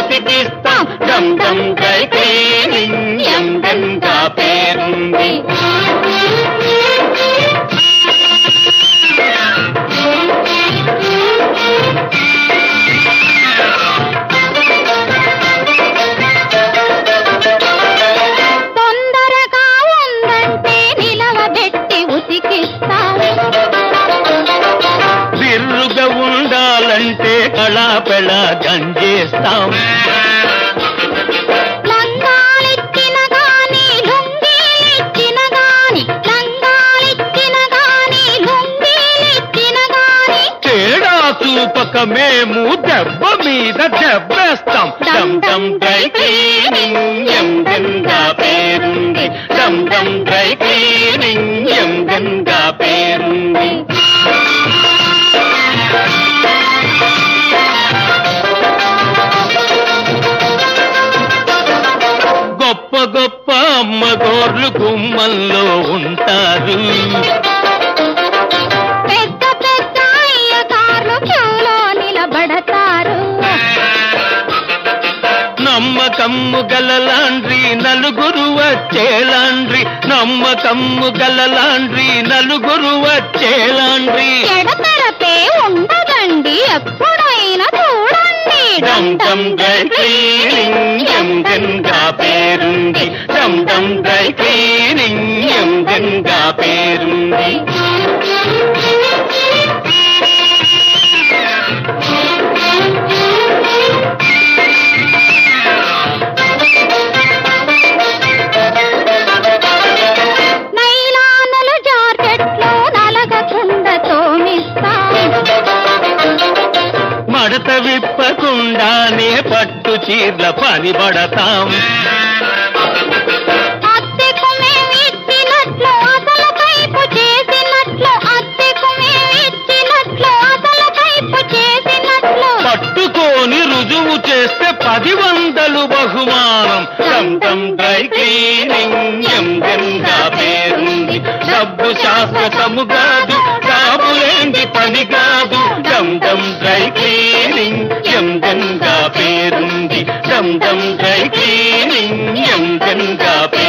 ఉతికిస్తాం Dum Dum dry cleaning M Ganga పేరుంది తొందరగా ఉందంటే నిలవబెట్టి ఉతికిస్తాం బిర్రుగా ఉండాలంటే కళాపెళ గంజేస్తాం లంగాలిచ్చిన గాని లుంగీలిచ్చిన గాని లంగాలిచ్చిన గాని లుంగీలిచ్చిన గాని తేడా చూపక మేము దెబ్బ మీద దెబ్బేస్తాం Dum Dum dry cleaning M Ganga పేరుంది Dum Dum dry cleaning M Ganga పేరుంది గొప్ప గొప్ప అమ్మగోర్లు గుమ్మల్లో ఉంటారు పెద్ద పెద్ద అయ్యగార్లు క్యూలో నిలబడతారు నమ్మకమ్ము గలలాండ్రి నలుగురు వచ్చేలాండ్రి నమ్మకమ్ము గలలాండ్రి నలుగురు వచ్చేలాండ్రి ఎడతెరపే ఉండదండి ఎప్పుడైనా చూడండి Dum Dum dry cleaning M Ganga పేరుంది Dum Dum dry cleaning M Ganga పేరుంది నైలానులు జాకెట్లో నలగకుండా తోమిస్తాం మడత విప్పకుండానే పట్టు చీర్ల పని పడతాం అద్దెకు మేమిచ్చినట్లు అసలు కైపు చేసినట్లు అద్దెకు మేమిచ్చినట్లు అసలు కైపు చేసినట్లు పట్టుకొని రుజువు చేస్తే పది వందలు బహుమానం Dum Dum dry cleaning M Ganga పేరుంది డబ్బు శాశ్వతము కాదు కాబులేంది పని కాదు Dum Dum dry cleaning M Ganga పేరుంది Dum Dum dry cleaning M Ganga పేరుంది